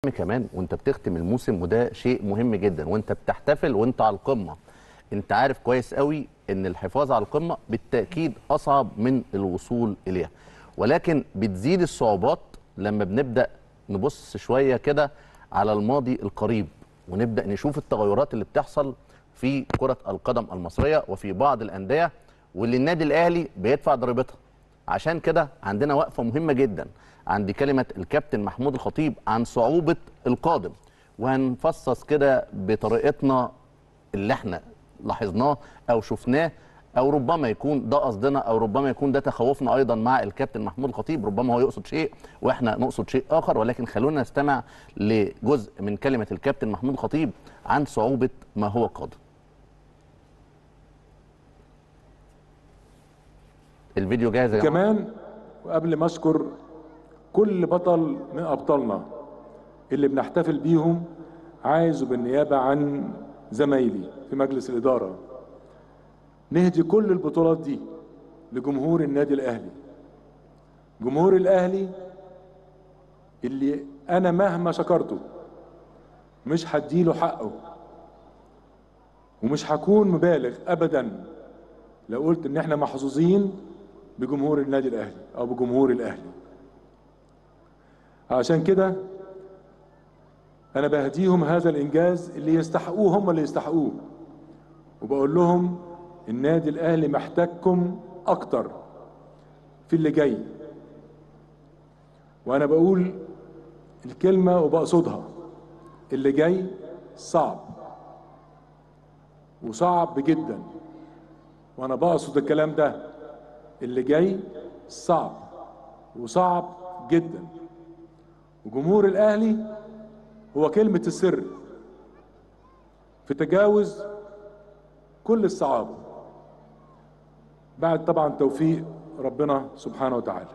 كمان وانت بتختم الموسم وده شيء مهم جدا وانت بتحتفل وانت على القمه انت عارف كويس قوي ان الحفاظ على القمه بالتاكيد اصعب من الوصول اليها ولكن بتزيد الصعوبات لما بنبدا نبص شويه كده على الماضي القريب ونبدا نشوف التغيرات اللي بتحصل في كره القدم المصريه وفي بعض الانديه واللي النادي الاهلي بيدفع ضريبتها عشان كده عندنا وقفه مهمه جدا عند كلمه الكابتن محمود الخطيب عن صعوبه القادم وهنفصص كده بطريقتنا اللي احنا لاحظناه او شفناه او ربما يكون ده قصدنا او ربما يكون ده تخوفنا ايضا مع الكابتن محمود الخطيب ربما هو يقصد شيء واحنا نقصد شيء اخر ولكن خلونا نستمع لجزء من كلمه الكابتن محمود الخطيب عن صعوبه ما هو قادم الفيديو جاهز يا جماعه كمان وقبل ما اشكر كل بطل من ابطالنا اللي بنحتفل بيهم عايز بالنيابه عن زمايلي في مجلس الاداره نهدي كل البطولات دي لجمهور النادي الاهلي جمهور الاهلي اللي انا مهما شكرته مش هديله حقه ومش هكون مبالغ ابدا لو قلت ان احنا محظوظين بجمهور النادي الاهلي او بجمهور الاهلي عشان كده انا بهديهم هذا الانجاز اللي يستحقوه هم اللي يستحقوه وبقول لهم النادي الاهلي محتاجكم اكتر في اللي جاي وانا بقول الكلمه وبقصدها اللي جاي صعب وصعب جدا وانا بقصد الكلام ده اللي جاي صعب وصعب جدا وجمهور الاهلي هو كلمه السر في تجاوز كل الصعاب بعد طبعا توفيق ربنا سبحانه وتعالى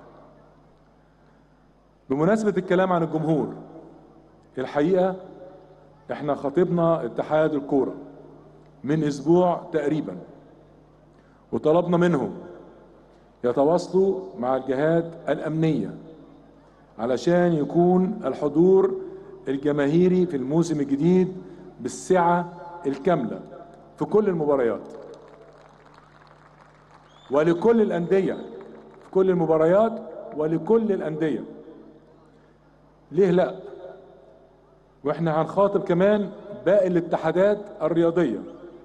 بمناسبه الكلام عن الجمهور الحقيقه احنا خاطبنا اتحاد الكوره من اسبوع تقريبا وطلبنا منهم يتواصلوا مع الجهات الامنيه علشان يكون الحضور الجماهيري في الموسم الجديد بالسعه الكامله في كل المباريات ولكل الانديه في كل المباريات ولكل الانديه ليه لا واحنا هنخاطب كمان باقي الاتحادات الرياضيه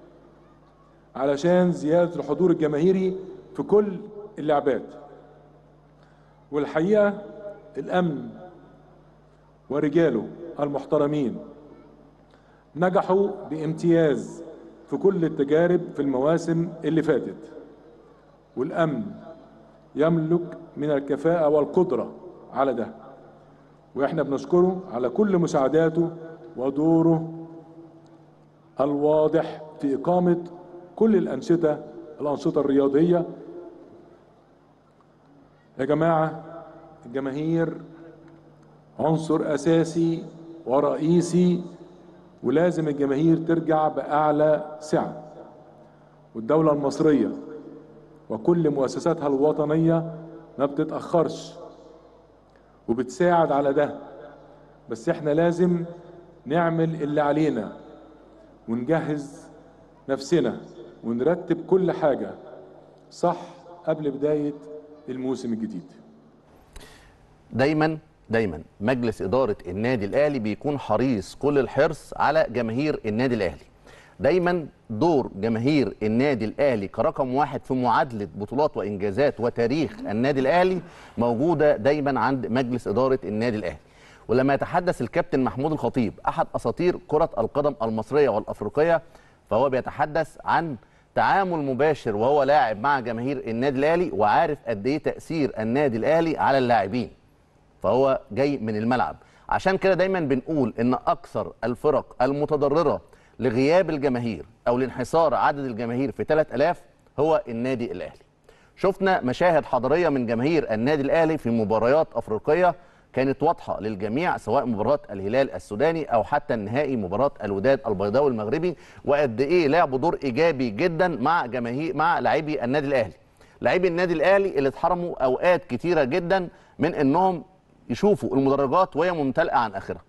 علشان زياده الحضور الجماهيري في كل اللعبات والحقيقه الامن ورجاله المحترمين نجحوا بامتياز في كل التجارب في المواسم اللي فاتت والامن يملك من الكفاءه والقدره على ده واحنا بنشكره على كل مساعداته ودوره الواضح في اقامه كل الانشطه الانشطه الرياضيه يا جماعه الجماهير عنصر اساسي ورئيسي ولازم الجماهير ترجع باعلى سعه والدوله المصريه وكل مؤسساتها الوطنيه ما بتتاخرش وبتساعد على ده بس احنا لازم نعمل اللي علينا ونجهز نفسنا ونرتب كل حاجه صح قبل بدايه الموسم الجديد دايما دايما مجلس اداره النادي الاهلي بيكون حريص كل الحرص على جماهير النادي الاهلي دايما دور جماهير النادي الاهلي كرقم واحد في معادله بطولات وانجازات وتاريخ النادي الاهلي موجوده دايما عند مجلس اداره النادي الاهلي ولما يتحدث الكابتن محمود الخطيب احد اساطير كره القدم المصريه والافريقيه فهو بيتحدث عن تعامل مباشر وهو لاعب مع جماهير النادي الاهلي وعارف قد ايه تاثير النادي الاهلي على اللاعبين فهو جاي من الملعب عشان كده دايما بنقول ان اكثر الفرق المتضرره لغياب الجماهير او لانحصار عدد الجماهير في 3000 هو النادي الاهلي شفنا مشاهد حضاريه من جماهير النادي الاهلي في مباريات افريقيه كانت واضحه للجميع سواء مباراه الهلال السوداني او حتى النهائي مباراه الوداد البيضاوي المغربي وقد ايه لعبوا دور ايجابي جدا مع جماهير مع لاعبي النادي الاهلي لاعبي النادي الاهلي اللي اتحرموا اوقات كتيره جدا من انهم يشوفوا المدرجات وهي ممتلئه عن اخرها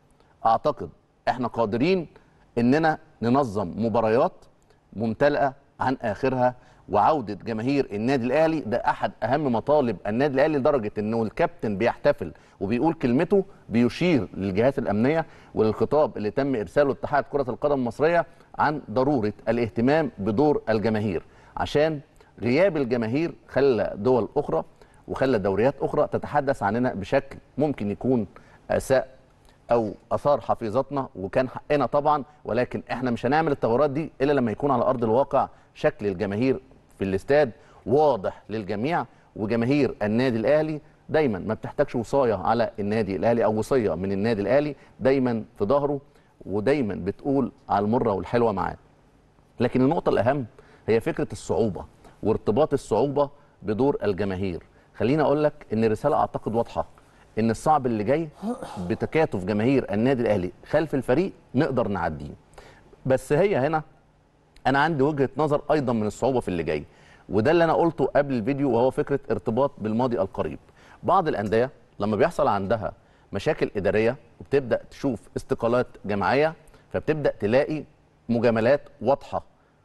اعتقد احنا قادرين اننا ننظم مباريات ممتلئه عن اخرها وعوده جماهير النادي الاهلي ده احد اهم مطالب النادي الاهلي لدرجه انه الكابتن بيحتفل وبيقول كلمته بيشير للجهات الامنيه وللخطاب اللي تم ارساله اتحاد كره القدم المصريه عن ضروره الاهتمام بدور الجماهير عشان غياب الجماهير خلى دول اخرى وخلى دوريات اخرى تتحدث عننا بشكل ممكن يكون اساء او اثار حفيظتنا وكان حقنا طبعا ولكن احنا مش هنعمل التغيرات دي الا لما يكون على ارض الواقع شكل الجماهير في الاستاد واضح للجميع وجماهير النادي الاهلي دايما ما بتحتاجش وصايه على النادي الاهلي او وصيه من النادي الاهلي دايما في ظهره ودايما بتقول على المره والحلوه معاه لكن النقطه الاهم هي فكره الصعوبه وارتباط الصعوبه بدور الجماهير خليني اقول لك ان الرساله اعتقد واضحه ان الصعب اللي جاي بتكاتف جماهير النادي الاهلي خلف الفريق نقدر نعديه بس هي هنا انا عندي وجهه نظر ايضا من الصعوبه في اللي جاي وده اللي انا قلته قبل الفيديو وهو فكره ارتباط بالماضي القريب بعض الانديه لما بيحصل عندها مشاكل اداريه وبتبدا تشوف استقالات جماعيه فبتبدا تلاقي مجاملات واضحه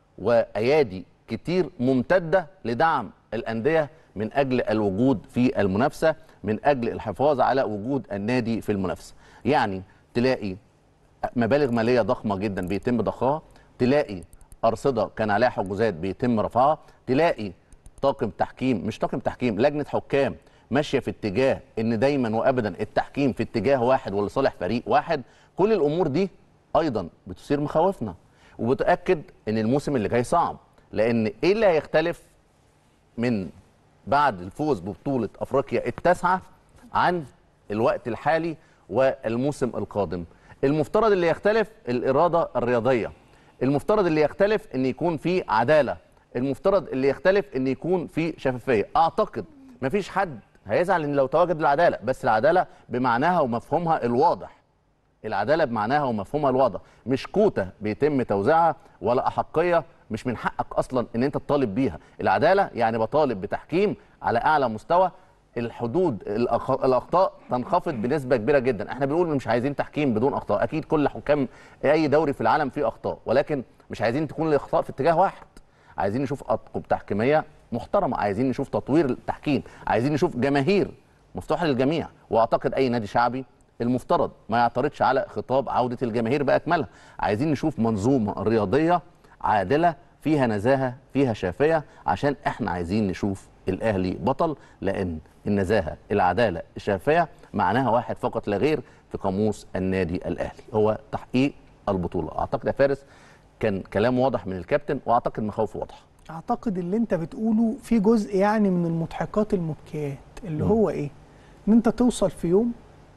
وايادي كتير ممتده لدعم الانديه من اجل الوجود في المنافسه من اجل الحفاظ على وجود النادي في المنافسه يعني تلاقي مبالغ ماليه ضخمه جدا بيتم ضخها تلاقي ارصده كان عليها حجوزات بيتم رفعها تلاقي طاقم تحكيم مش طاقم تحكيم لجنه حكام ماشيه في اتجاه ان دايما وابدا التحكيم في اتجاه واحد ولصالح فريق واحد كل الامور دي ايضا بتثير مخاوفنا وبتاكد ان الموسم اللي جاي صعب لان ايه اللي هيختلف من بعد الفوز ببطوله افريقيا التاسعه عن الوقت الحالي والموسم القادم المفترض اللي يختلف الاراده الرياضيه المفترض اللي يختلف ان يكون في عداله المفترض اللي يختلف ان يكون في شفافيه اعتقد مفيش حد هيزعل ان لو تواجد العداله بس العداله بمعناها ومفهومها الواضح العداله بمعناها ومفهومها الواضح مش كوتا بيتم توزيعها ولا احقيه مش من حقك اصلا ان انت تطالب بيها العداله يعني بطالب بتحكيم على اعلى مستوى الحدود الأخ- الاخطاء تنخفض بنسبه كبيره جدا احنا بنقول مش عايزين تحكيم بدون اخطاء اكيد كل حكام اي دوري في العالم فيه اخطاء ولكن مش عايزين تكون الاخطاء في اتجاه واحد عايزين نشوف اطقم تحكيميه محترمه عايزين نشوف تطوير التحكيم عايزين نشوف جماهير مفتوحه للجميع واعتقد اي نادي شعبي المفترض ما يعترضش على خطاب عوده الجماهير باكملها عايزين نشوف منظومه رياضيه عادله فيها نزاهه فيها شافيه عشان احنا عايزين نشوف الاهلي بطل لان النزاهه العداله الشافيه معناها واحد فقط لا غير في قاموس النادي الاهلي هو تحقيق البطوله اعتقد يا فارس كان كلام واضح من الكابتن واعتقد مخاوفه واضحه اعتقد اللي انت بتقوله في جزء يعني من المضحكات المبكيات اللي هو ايه ان انت توصل في يوم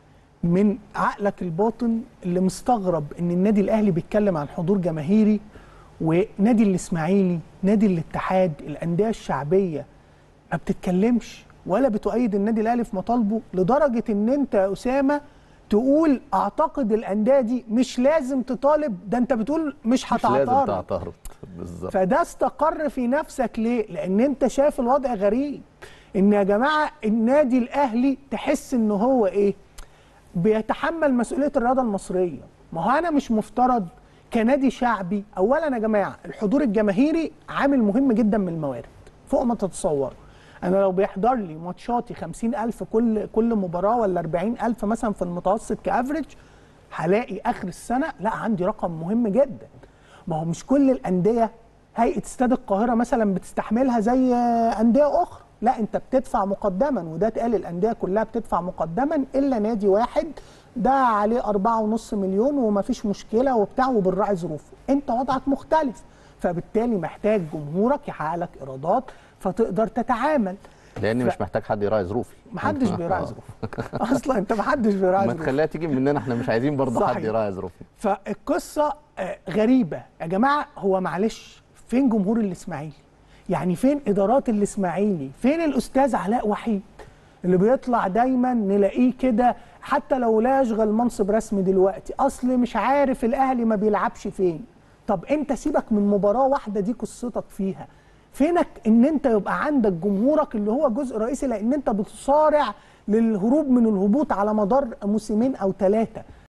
من عقلك الباطن اللي مستغرب ان النادي الاهلي بيتكلم عن حضور جماهيري ونادي الاسماعيلي نادي الاتحاد الانديه الشعبيه ما بتتكلمش ولا بتؤيد النادي الاهلي في مطالبه لدرجه ان انت يا اسامه تقول اعتقد الانديه دي مش لازم تطالب ده انت بتقول مش مش لازم هتعترض تعترض بالظبط فده استقر في نفسك ليه؟ لأن أنت شايف الوضع غريب إن يا جماعة النادي الأهلي تحس إن هو إيه؟ بيتحمل مسؤولية الرياضة المصرية ما هو أنا مش مفترض كنادي شعبي أولا يا جماعة الحضور الجماهيري عامل مهم جدا من الموارد فوق ما تتصوروا أنا لو بيحضر لي ماتشاتي 50000 كل كل مباراة ولا 40000 مثلا في المتوسط كأفريج هلاقي آخر السنة لا عندي رقم مهم جدا ما هو مش كل الانديه هيئه استاد القاهره مثلا بتستحملها زي انديه اخرى لا انت بتدفع مقدما وده اتقال الانديه كلها بتدفع مقدما الا نادي واحد ده عليه أربعة ونص مليون ومفيش مشكله وبتاع وبنراعي ظروفه انت وضعك مختلف فبالتالي محتاج جمهورك يحقق لك ايرادات فتقدر تتعامل لان ف- مش محتاج حد يراعي ظروفي محدش بيراعي ظروفك اصلا انت محدش بيراعي ما ظروفك تخليها تيجي مننا احنا مش عايزين برضه حد صحيح. يراعي ظروفي فالقصه آه، غريبه يا جماعه هو معلش فين جمهور الاسماعيلي يعني فين ادارات الاسماعيلي فين الاستاذ علاء وحيد اللي بيطلع دايما نلاقيه كده حتى لو لا يشغل منصب رسمي دلوقتي اصل مش عارف الاهلي ما بيلعبش فين طب انت سيبك من مباراه واحده دي قصتك فيها فينك ان انت يبقى عندك جمهورك اللي هو جزء رئيسي لان انت بتصارع للهروب من الهبوط على مدار موسمين او ثلاثه